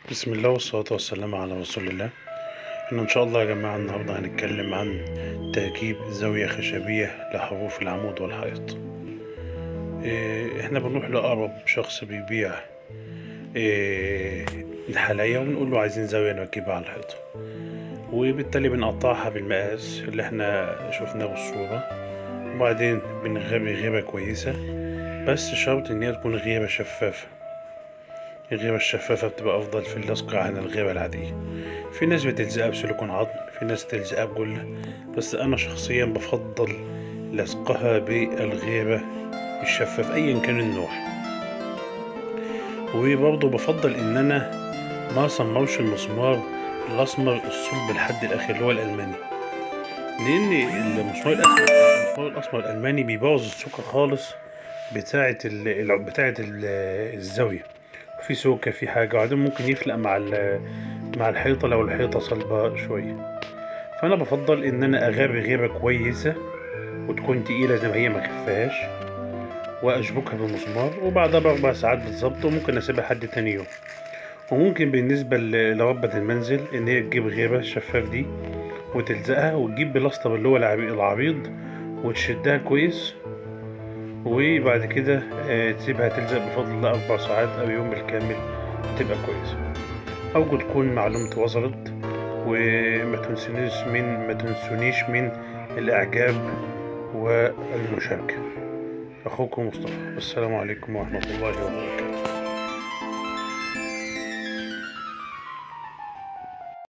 بسم الله والصلاة والسلام على رسول الله إن إن شاء الله يا جماعة النهاردة هنتكلم عن تركيب زاوية خشبية لحروف العمود والحائط إيه، إحنا بنروح لأقرب شخص بيبيع إيه، الحلاية ونقول له عايزين زاوية نركبها على الحيطة وبالتالي بنقطعها بالمقاس اللي إحنا شفناه بالصورة وبعدين بنغيب غيبة كويسة بس شرط إن هي تكون غيبة شفافة الغيبة الشفافة بتبقى أفضل في اللصق عن الغيبة العادية في ناس بتلزقها بسيليكون عظم في ناس تلزقها بجلة بس أنا شخصيا بفضل لصقها بالغيبة الشفاف أيا كان النوع وبرضه بفضل إن أنا ما أسمرش المسمار الأسمر الصلب الحد الأخير اللي هو الألماني لأن المسمار الأسمر المسمار الأسمر الألماني بيبوظ السكة خالص بتاعة ال... بتاعة ال... الزاوية في سوكة في حاجة وبعدين ممكن يفلق مع ال- مع الحيطة لو الحيطة صلبة شوية فأنا بفضل إن أنا أغابي غيبة كويسة وتكون تقيلة زي ما هي ما خفاش وأشبكها بالمسمار وبعدها بأربع ساعات بالظبط وممكن أسيبها لحد تاني يوم وممكن بالنسبة ل- لربة المنزل إن هي تجيب غيبة الشفاف دي وتلزقها وتجيب بلاستر اللي هو العبي- العريض وتشدها كويس وبعد كده آه، تسيبها تلزق بفضل الله أربع ساعات أو يوم بالكامل تبقى كويسة أرجو تكون معلومتي وصلت وما تنسونيش من ما تنسونيش من الإعجاب والمشاركة أخوكم مصطفى السلام عليكم ورحمة الله وبركاته